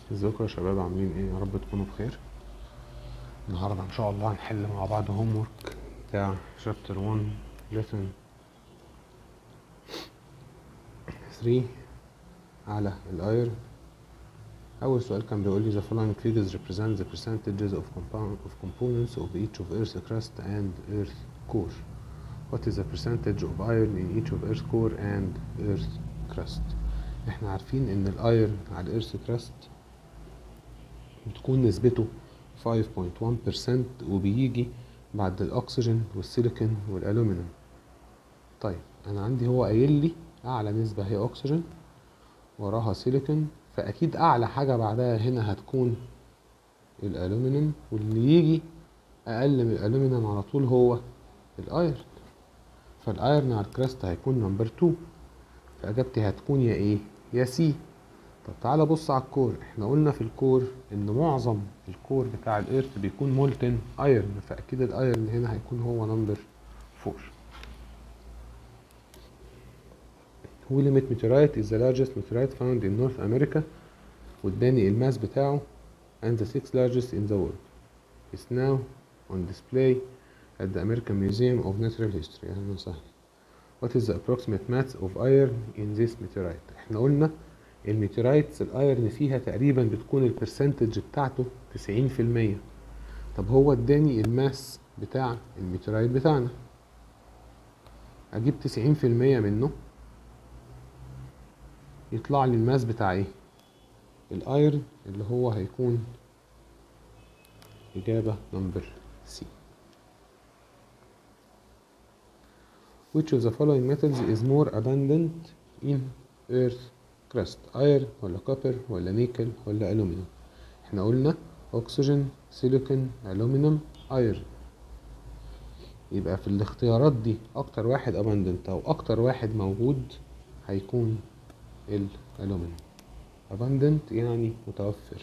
ازيكم يا شباب عاملين ايه يا رب تكونوا بخير النهارده ان شاء الله هنحل مع بعض هوم ورك بتاع شابتر 1 lesson 3 على الاير اول سؤال كان بيقول لي the following figures represent the percentages of compound of components of each of earth's crust and earth core what is the percentage of iron in each of earth core and earth crust احنا عارفين ان الايرن على الارث كراست بتكون نسبته 5.1% وبيجي بعد الاكسجين والسيليكون والالومنيوم طيب انا عندي هو قايل لي اعلى نسبة هي اكسجين وراها سيليكون فاكيد اعلى حاجة بعدها هنا هتكون الالومنيوم واللي يجي اقل من الالومنيوم على طول هو الايرن فالايرن على الكراست هيكون نمبر 2 فاجابتي هتكون يا ايه يا سي طب تعالى بص على الكور احنا قلنا في الكور ان معظم الكور بتاع الارث بيكون مولتن ايرن فاكيد الايرن هنا هيكون هو نمبر 4 Willamette meteorite is the largest meteorite found in North America واداني الماس بتاعه and the sixth largest in the world. It's now on display at the American Museum of Natural History. أهلا وسهلا. What is the approximate mass of iron in this meteorite؟ احنا قلنا الميتيرايتس الايرن فيها تقريبا بتكون البرسنتج بتاعته 90% طب هو اداني الماس بتاع الميتيرايت بتاعنا اجيب 90% منه يطلع لي الماس بتاع ايه الايرن اللي هو هيكون اجابة نمبر سي which of the following metals is more abundant in earth crust ايرن ولا كوبر ولا نيكل ولا الومنيوم احنا قلنا اكسجين سيليكون الومنيوم ايرن يبقى في الاختيارات دي اكتر واحد abundant او اكتر واحد موجود هيكون الالومنيوم abundant يعني متوفر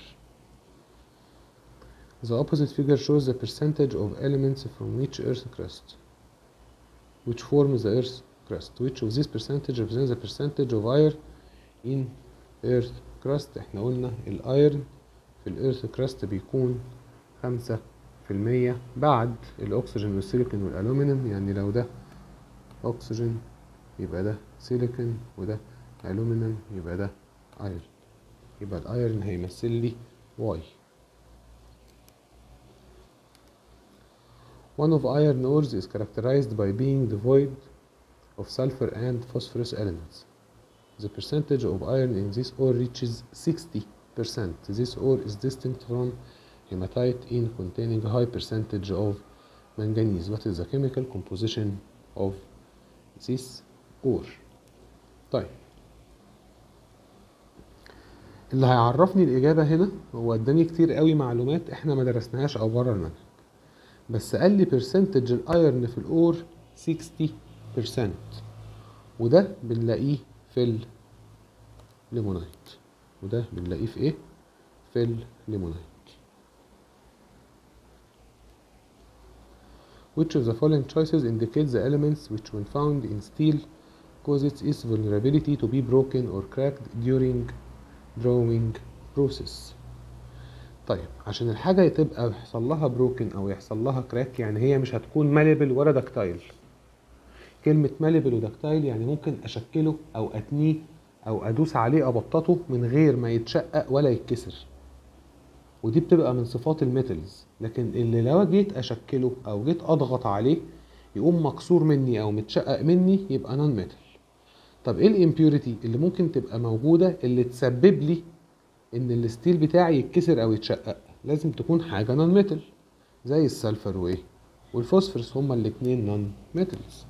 The opposite figure shows the percentage of elements from each earth crust which forms the earth crust which of this percentage represents the percentage of iron in earth crust احنا قلنا الايرن في الارث كراست بيكون خمسة في المية بعد الاكسجين والسيليكون والالومنيوم يعني لو ده اكسجين يبقى ده سيليكون وده الومنيوم يبقى ده ايرن يبقى الايرن هيمثل لي واي One of iron ores is characterized by being devoid of sulfur and phosphorus elements. The percentage of iron in this ore reaches 60%. This ore is distinct from hematite in containing a high percentage of manganese. What is the chemical composition of this ore? طيب اللي هيعرفني الإجابة هنا هو اداني كتير قوي معلومات احنا ما درسناهاش أو بره المنهج بس قال لي برسنتج الايرن في الأور 60% وده بنلاقيه في الليمونايت وده بنلاقيه في ايه في الليمونايت which of the following choices indicates the elements which when found in steel causes its vulnerability to be broken or cracked during drawing process طيب عشان الحاجة تبقى يحصل لها بروكن أو يحصل لها كراك يعني هي مش هتكون ماليبل ولا دكتايل كلمة ماليبل ودكتايل يعني ممكن أشكله أو أتنيه أو أدوس عليه أبططه من غير ما يتشقق ولا يتكسر ودي بتبقى من صفات الميتالز لكن اللي لو جيت أشكله أو جيت أضغط عليه يقوم مكسور مني أو متشقق مني يبقى نون ميتال طب ايه الامبيوريتي اللي ممكن تبقى موجودة اللي تسبب لي ان الستيل بتاعي يتكسر او يتشقق لازم تكون حاجة نون ميتال زي السلفر وايه والفوسفورس هما الاتنين نون ميتالز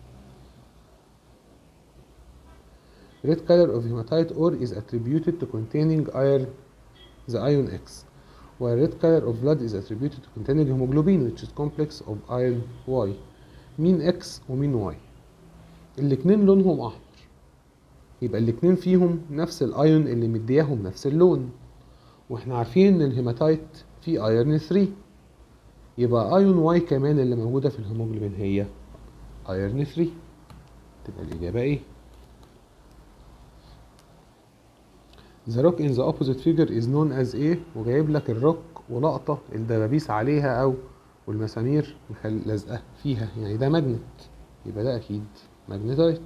Red color of hematite ore is attributed to containing iron, the ion X, while red color of blood is attributed to containing hemoglobin, which is complex of iron Y. مين X ومين Y؟ الاتنين لونهم أحمر، يبقى الاتنين فيهم نفس الايون اللي مدياهم نفس اللون، واحنا عارفين إن الهيماتايت فيه ايرن 3 يبقى ايون واي كمان اللي موجودة في الهيموجلوبين هي ايرن 3 تبقى الإجابة إيه؟ The rock in the opposite figure is known as A وجايب لك الروك ولقطة الدبابيس عليها أو والمسامير مخل- لازقة فيها يعني ده ماجنت يبقى ده أكيد ماجنتايت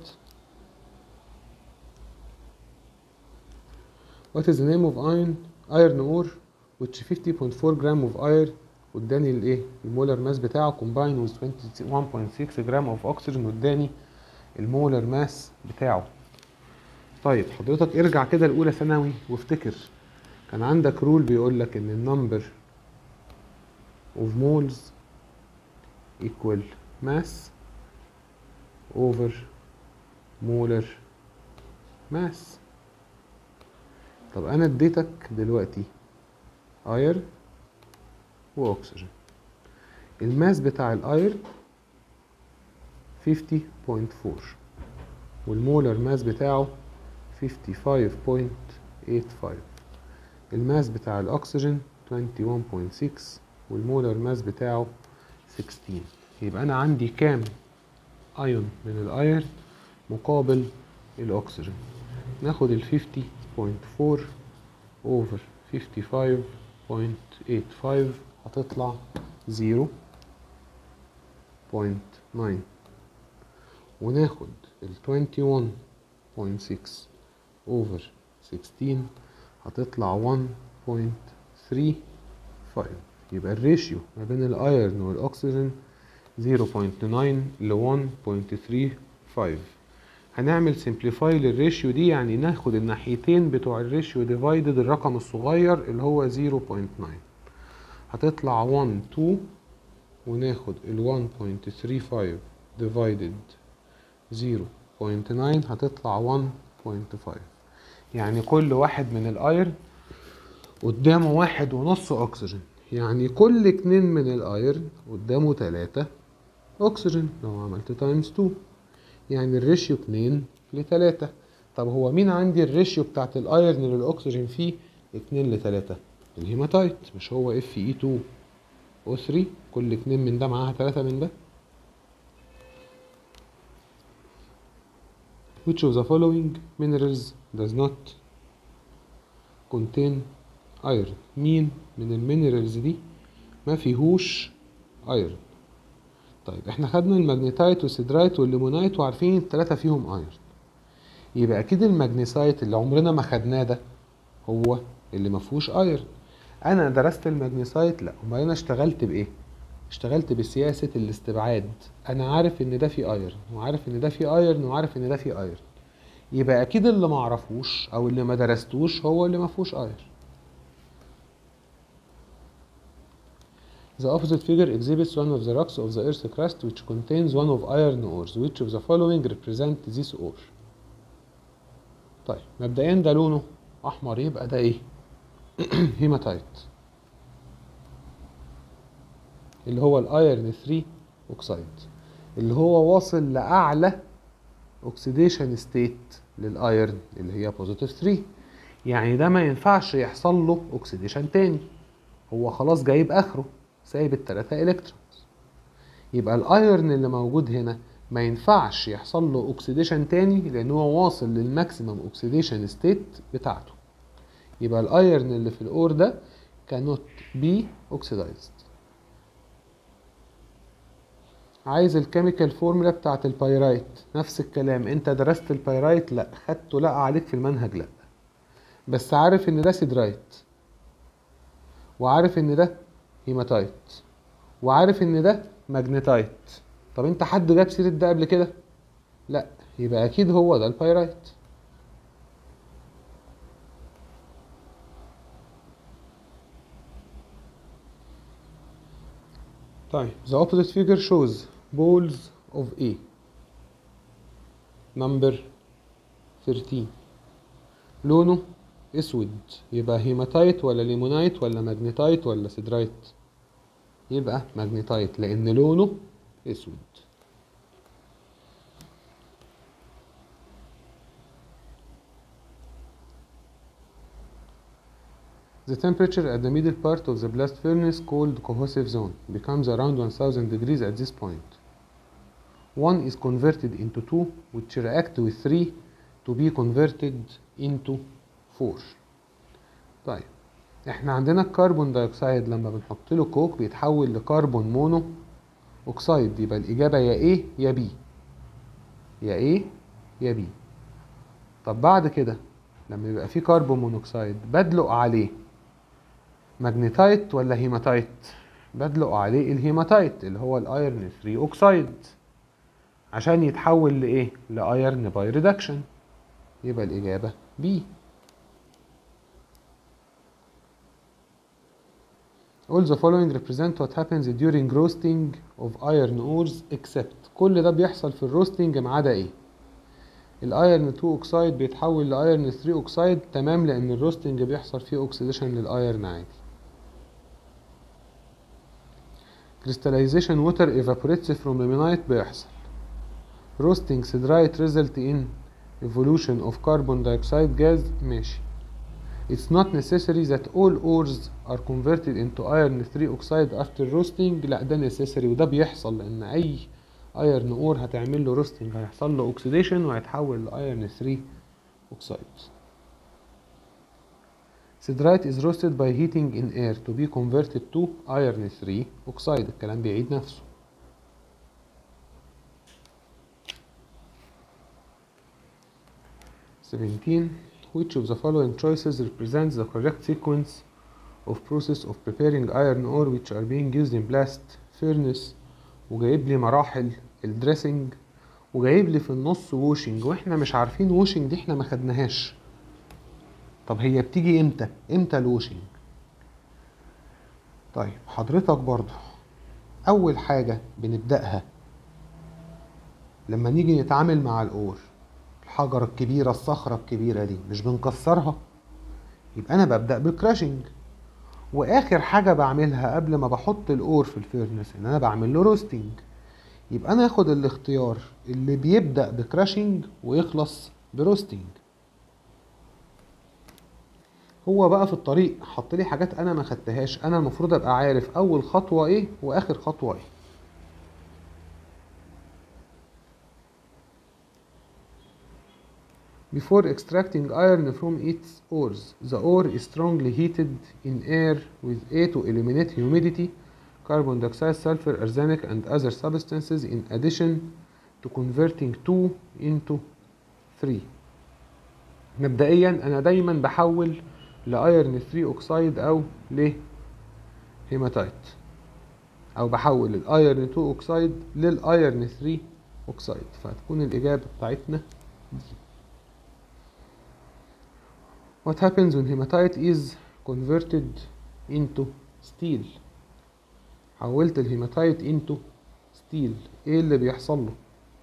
What is the name of iron iron ore which 50.4 gram of iron واداني الايه المولر ماس بتاعه combined with 21.6 جرام of oxygen واداني المولر ماس بتاعه طيب حضرتك ارجع كده الاولى ثانوي وافتكر كان عندك رول بيقول لك ان النمبر of moles equal mass over molar mass طب انا اديتك دلوقتي اير واكسجين الماس بتاع الاير 50.4 والمولر ماس بتاعه 55.85 الماس بتاع الاكسجين 21.6 والمولر ماس بتاعه 16 يبقى انا عندي كام ايون من الايرن مقابل الاكسجين ناخد ال 50.4 over 55.85 هتطلع 0.9 وناخد ال 21.6 over 16 هتطلع 1.35 يبقى الريشيو ما بين الايرن والاكسجين 0.9 ل 1.35 هنعمل سمبليفاي للريشيو دي يعني ناخد الناحيتين بتوع الريشيو ديفايدد الرقم الصغير اللي هو 0.9 هتطلع 1 2 وناخد ال 1.35 ديفايدد 0.9 هتطلع 1.5 يعني كل واحد من الاير قدامه واحد ونص اكسجين يعني كل اتنين من الايرن قدامه تلاتة اكسجين لو عملت تايمز 2 يعني الريشيو اتنين لتلاتة طب هو مين عندي الريشيو بتاعت الايرن للاكسجين فيه اتنين لتلاتة الهيماتايت مش هو اف اي 2 او 3 كل اتنين من ده معاها تلاتة من ده which of the following minerals does not contain iron مين من المينرالز دي ما فيهوش ايرون طيب احنا خدنا الماجنيتايت والسيدرايت والليمونايت وعارفين التلاتة فيهم ايرون يبقى اكيد الماجنيسايت اللي عمرنا ما خدناه ده هو اللي ما فيهوش ايرون انا درست الماجنيسايت لا امال انا اشتغلت بايه اشتغلت بسياسة الاستبعاد انا عارف ان ده فيه ايرون وعارف ان ده فيه ايرون وعارف ان ده فيه ايرون يبقى اكيد اللي ما اعرفوش او اللي ما درستوش هو اللي ما فيهوش ايرون The opposite figure exhibits one of the rocks of the earth's crust which contains one of iron ores. Which of the following represent this ore? طيب مبدئيا ده لونه احمر يبقى ده ايه؟ هيماتايت اللي هو الايرن 3 اوكسايد اللي هو واصل لاعلى اوكسيديشن ستيت للايرن اللي هي بوزيتيف 3 يعني ده ما ينفعش يحصل له اوكسيديشن تاني هو خلاص جايب اخره سايب التلاتة الكترونز يبقى الايرن اللي موجود هنا ما ينفعش يحصل له اوكسيديشن تاني لان هو واصل للماكسيمم اوكسيديشن ستيت بتاعته يبقى الايرن اللي في الاور ده cannot be oxidized عايز الكيميكال فورمولا بتاعت البايرايت نفس الكلام انت درست البايرايت لا خدته لا عليك في المنهج لا بس عارف ان ده سيدرايت وعارف ان ده هيماتايت وعارف ان ده ماجنيتايت طب انت حد جاب سيرة ده قبل كده لا يبقى اكيد هو ده البايرايت طيب the opposite figure shows balls of A number 13 لونه اسود يبقى هيماتايت ولا ليمونايت ولا ماجنيتايت ولا سيدرايت يبقى ماجنيتايت لان لونه اسود The temperature at the middle part of the blast furnace called cohesive zone becomes around 1000 degrees at this point. 1 is converted into 2 which react with 3 to be converted into 4 طيب احنا عندنا الكربون دايوكسيد لما بنحط له كوك بيتحول لكربون مونو اوكسيد يبقى الاجابه يا ايه يا بي يا ايه يا بي طب بعد كده لما يبقى فيه كربون مونوكسيد بدلق عليه ماجنيتايت ولا هيماتايت بدلق عليه الهيماتايت اللي هو الايرن 3 اوكسيد عشان يتحول لايه لايرن باي ريدكشن يبقى الاجابه بي All the following represent what happens during roasting of iron ores except كل ده بيحصل في الروستنج ما عدا ايه الايرن 2 اوكسايد بيتحول لايرن 3 اوكسايد تمام لان الروستنج بيحصل فيه اوكسيديشن للايرن عادي crystallization water evaporates from limonite بيحصل roasting siderite result in evolution of carbon dioxide gas ماشي It's not necessary that all ores are converted into iron 3 oxide after roasting لا ده necessary وده بيحصل لأن أي ايرن اور هتعمل له روستنج هيحصل له اوكسيديشن وهيتحول لايرن 3 اوكسايد Siderite is roasted by heating in air to be converted to iron 3 oxide الكلام بيعيد نفسه Seventeen. Which of the following choices represents the correct sequence of process of preparing iron ore which are being used in blast furnace وجايب لي مراحل الدريسنج وجايب لي في النص ووشنج واحنا مش عارفين ووشنج دي احنا ما خدناهاش طب هي بتيجي امتى امتى الوشنج طيب حضرتك برضو اول حاجة بنبدأها لما نيجي نتعامل مع الأور الحجرة الكبيرة الصخرة الكبيرة دي مش بنكسرها يبقى أنا ببدأ بالكراشنج وآخر حاجة بعملها قبل ما بحط الأور في الفيرنس إن أنا بعمل له روستنج يبقى أنا آخد الاختيار اللي بيبدأ بكراشنج ويخلص بروستنج هو بقى في الطريق حط لي حاجات انا ما خدتهاش انا المفروض ابقى عارف اول خطوه ايه واخر خطوه ايه Before extracting iron from its ores, the ore is strongly heated in air with A to eliminate humidity, carbon dioxide, sulfur, arsenic, and other substances in addition to converting 2 into 3. مبدئيا انا دايما بحول لايرن 3 اوكسايد او لهيماتايت او بحول الايرن 2 اوكسايد للايرن 3 اوكسايد فهتكون الاجابه بتاعتنا دي What happens when hematite is converted into steel حولت الهيماتايت into steel ايه اللي بيحصل له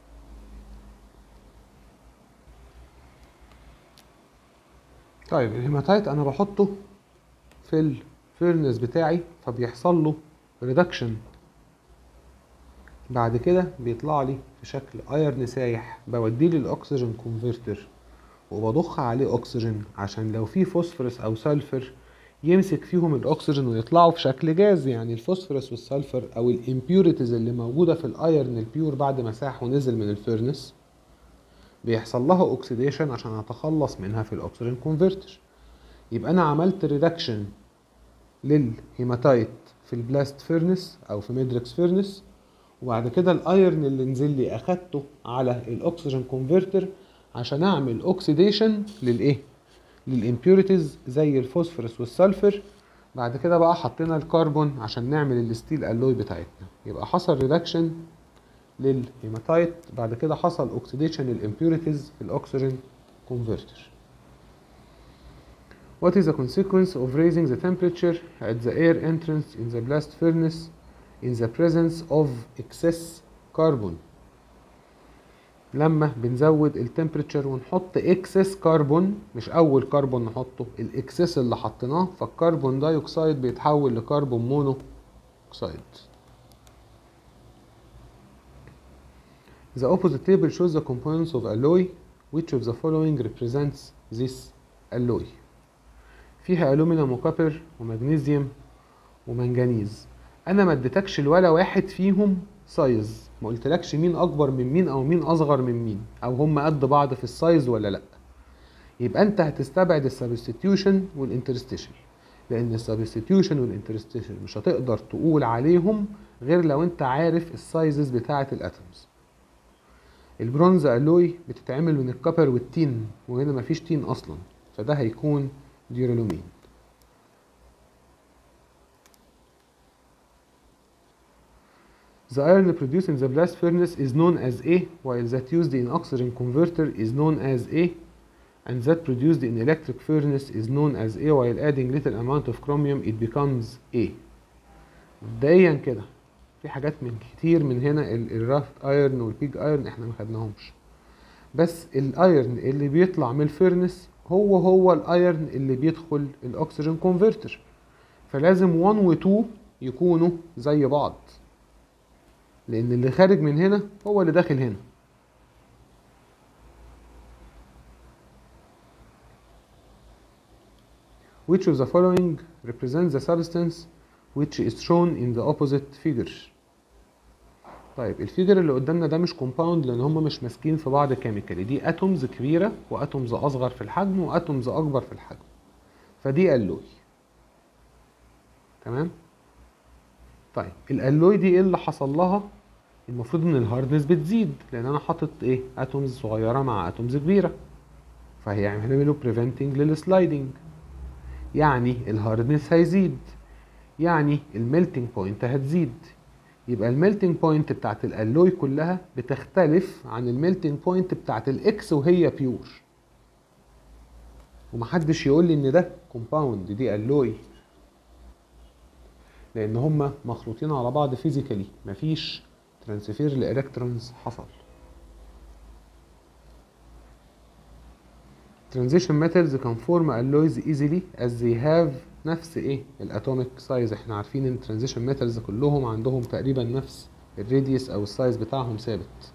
طيب الهيماتايت انا بحطه في الفيرنس بتاعي فبيحصل له ريدكشن بعد كده بيطلع لي في شكل ايرن سايح بوديه للاكسجين كونفرتر وبضخ عليه اكسجين عشان لو في فوسفورس او سلفر يمسك فيهم الاكسجين ويطلعوا في شكل جاز يعني الفوسفورس والسلفر او الامبيوريتيز اللي موجوده في الايرن البيور بعد ما ساح ونزل من الفيرنس بيحصل لها اوكسيديشن عشان اتخلص منها في الاكسجين كونفرتر يبقى انا عملت ريدكشن للهيماتايت في البلاست فيرنس او في ميدريكس فيرنس وبعد كده الايرن اللي نزل لي اخدته على الاكسجين كونفرتر عشان اعمل اوكسيديشن للايه للامبيوريتيز زي الفوسفورس والسلفر بعد كده بقى حطينا الكربون عشان نعمل الستيل الوي بتاعتنا يبقى حصل ريدكشن للهيماتايت بعد كده حصل اوكسيديشن للامبيوريتيز في الاكسجين كونفرتر What is the consequence of raising the temperature at the air entrance in the blast furnace in the presence of excess carbon لما بنزود التمبريتشر ونحط اكسس كربون مش اول كربون نحطه الاكسس اللي حطيناه فالكربون دايوكسيد بيتحول لكربون مونو اوكسيد The opposite table shows the components of alloy. Which of the following represents this alloy? فيها ألومنيوم وكوبر ومغنيسيوم ومنجنيز. أنا ما اديتكش ولا واحد فيهم سايز، ما قلتلكش مين أكبر من مين أو مين أصغر من مين، أو هم قد بعض في السايز ولا لأ. يبقى انت هتستبعد السبستيتيوشن والانترستيشن لان السبستيتيوشن والانترستيشن مش هتقدر تقول عليهم غير لو انت عارف السايزز بتاعه الاتومز البرونز الوي بتتعمل من الكبر والتين وهنا مفيش تين اصلا فده هيكون ديورالومين The iron produced in the blast furnace is known as A, while that used in oxygen converter is known as A, and that produced in electric furnace is known as A, while adding little amount of chromium it becomes A. مبدئيا كده في حاجات من كتير من هنا الرافت ايرن والبيج ايرن احنا ما خدناهمش بس الايرن اللي بيطلع من الفيرنس هو هو الايرن اللي بيدخل الاكسجين كونفرتر فلازم 1 و 2 يكونوا زي بعض لان اللي خارج من هنا هو اللي داخل هنا which of the following represents the substance which is shown in the opposite figure طيب الفيجر اللي قدامنا ده مش كومباوند لان هم مش ماسكين في بعض كيميكالي دي اتومز كبيره واتومز اصغر في الحجم واتومز اكبر في الحجم فدي الوي تمام طيب الالوي دي ايه اللي حصل لها المفروض ان الهاردنس بتزيد لان انا حاطط ايه اتومز صغيره مع اتومز كبيره فهيعملوا بريفنتنج للسلايدنج يعني الهاردنس هيزيد يعني الميلتنج بوينت هتزيد يبقى الميلتنج بوينت بتاعت الالوي كلها بتختلف عن الميلتنج بوينت بتاعت الاكس وهي بيور ومحدش يقول لي ان ده كومباوند دي الوي لان هما مخلوطين على بعض فيزيكالي مفيش ترانسفير لالكترونز حصل transition metals can form alloys easily as they have نفس ايه الاتوميك سايز احنا عارفين ان transition metals كلهم عندهم تقريبا نفس الراديوس او السايز بتاعهم ثابت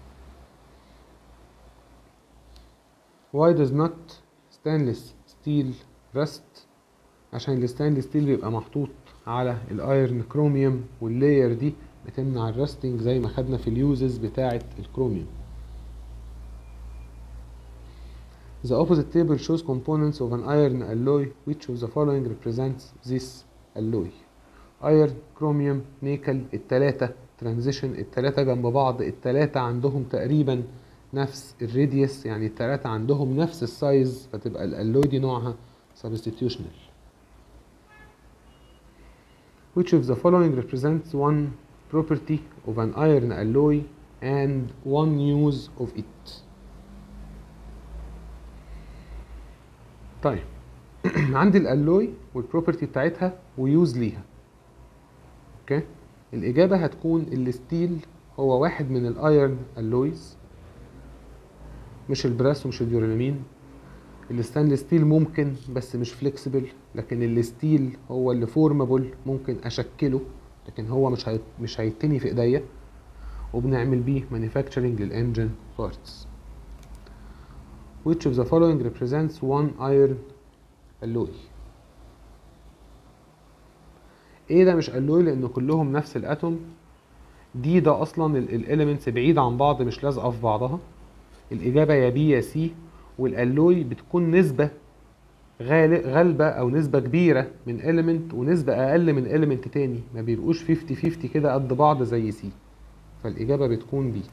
why does not stainless steel rust عشان الستانلس ستيل بيبقى محطوط على الايرن كروميوم واللاير دي بتمنع الراستنج زي ما خدنا في اليوزز بتاعه الكروميوم The opposite table shows components of an iron alloy which of the following represents this alloy iron chromium نيكل التلاتة transition التلاتة جنب بعض التلاتة عندهم تقريبا نفس الراديوس يعني التلاتة عندهم نفس السايز فتبقى الالوي دي نوعها substitutional which of the following represents one property of an iron alloy and one use of it طيب عندي الالوي والبروبرتي بتاعتها ويوز ليها اوكي الاجابه هتكون الستيل هو واحد من الايرن الويز مش البراس ومش الديورالمين الستانلس ستيل ممكن بس مش فليكسبل لكن الستيل هو اللي فورمابل ممكن اشكله لكن هو مش هي... مش هيتني في ايديا وبنعمل بيه مانيفاكتشرنج للانجن بارتس which of the following represents one iron alloy ايه ده مش alloy لان كلهم نفس الاتوم دي ده اصلا الاليمنتس بعيد عن بعض مش لازقه في بعضها الاجابه يا بي يا سي والالوي بتكون نسبه غالبه او نسبه كبيره من element ونسبه اقل من element تاني ما بيبقوش 50 50 كده قد بعض زي سي فالاجابه بتكون بي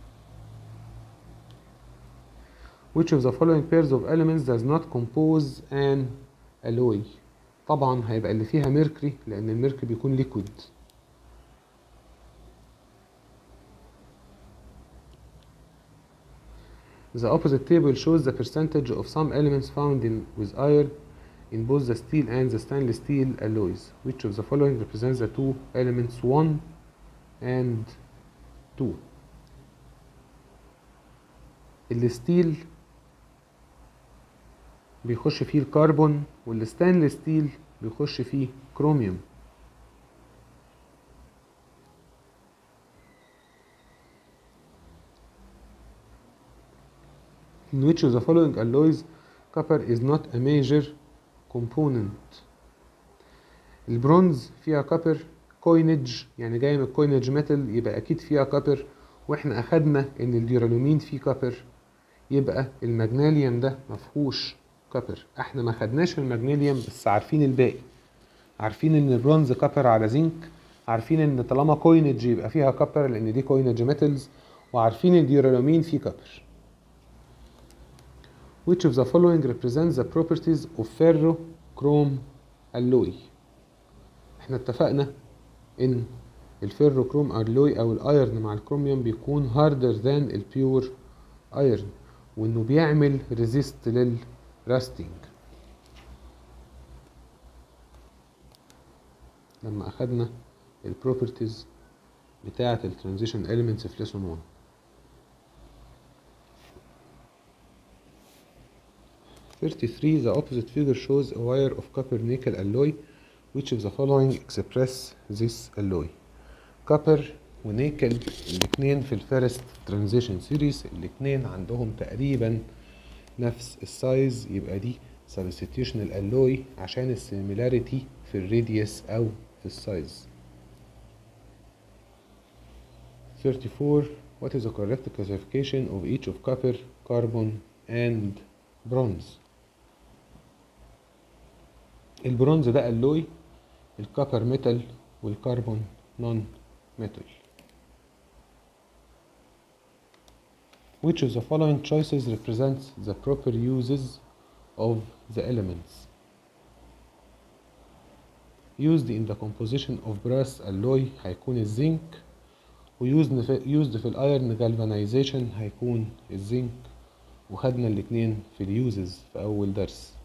which of the following pairs of elements does not compose an alloy طبعا هيبقى اللي فيها ميركوري لان الميركوري بيكون ليكويد The opposite table shows the percentage of some elements found in with iron in both the steel and the stainless steel alloys. Which of the following represents the two elements 1 and 2 الستيل بيخش فيه الكربون والستانلس ستيل بيخش فيه كروميوم in which of the following alloys copper is not a major component البرونز فيها كوبر كوينج يعني جاي من الكوينج ميتال يبقى اكيد فيها كوبر واحنا اخدنا ان الديورالومين فيه كوبر يبقى المغنيسيوم ده مفهوش كابر احنا ما خدناش المغنيسيوم بس عارفين الباقي عارفين ان البرونز كابر على زنك عارفين ان طالما كوينج يبقى فيها كابر لان دي كوينج ميتالز وعارفين الديورالومين فيه كابر which of the following represents the properties of ferrochrome alloy احنا اتفقنا ان الفيروكروم alloy او الايرن مع الكروميوم بيكون harder than البيور ايرن وانه بيعمل ريزيست للراستنج لما اخدنا البروبرتيز بتاعة الترانزيشن elements في lesson 1 33 the opposite figure shows a wire of copper nickel alloy which of the following express this alloy copper ونيكل الاتنين في الفيرست ترانزيشن سيريز الاتنين عندهم تقريبا نفس السايز يبقى دي substitutional alloy عشان السيميلاريتي في الراديوس او في السايز 34 what is the correct classification of each of copper carbon and bronze البرونز ده alloy الكوبر ميتال والكربون نون metal which of the following choices represents the proper uses of the elements used in the composition of brass alloy هيكون الزنك ويوزد في used في الايرن galvanization هيكون الزنك وخدنا الاتنين في اليوزز في اول درس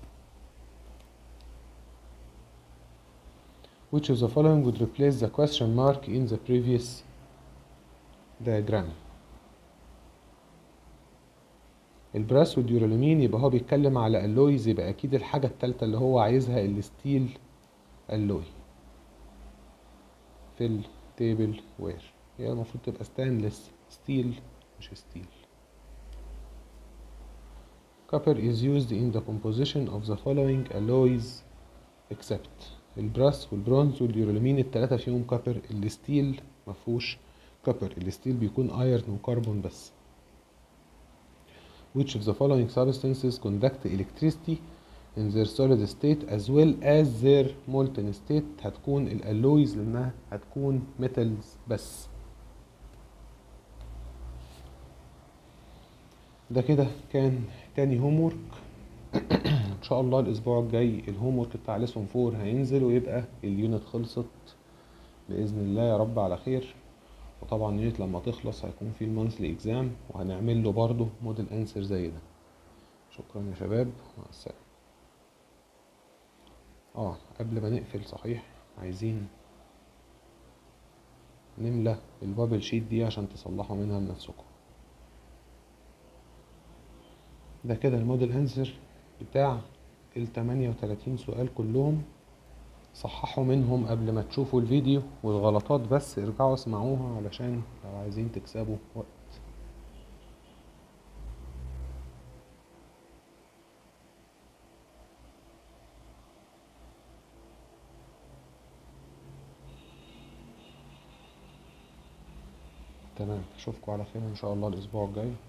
which of the following would replace the question mark in the previous diagram البراس والديورالومين يبقى هو بيتكلم على الويز يبقى اكيد الحاجة التالتة اللي هو عايزها الستيل الوي في التيبل وير هي المفروض تبقى ستانلس ستيل مش ستيل copper is used in the composition of the following alloys except البراس والبرونز واليورالومين التلاتة فيهم كوبر الستيل مفهوش كوبر الستيل بيكون ايرن وكربون بس which of the following substances conduct electricity in their solid state as well as their molten state هتكون الالويز لانها هتكون metals بس ده كده كان تاني هومورك ان شاء الله الاسبوع الجاي الهومورك بتاع ليسون 4 هينزل ويبقى اليونت خلصت باذن الله يا رب على خير وطبعا اليونت لما تخلص هيكون في المانثلي اكزام وهنعمل له برضه موديل انسر زي ده شكرا يا شباب مع السلامه اه قبل ما نقفل صحيح عايزين نملى البابل شيت دي عشان تصلحوا منها لنفسكم ده كده الموديل انسر بتاع ال 38 سؤال كلهم صححوا منهم قبل ما تشوفوا الفيديو والغلطات بس ارجعوا اسمعوها علشان لو عايزين تكسبوا وقت تمام اشوفكم على خير ان شاء الله الاسبوع الجاي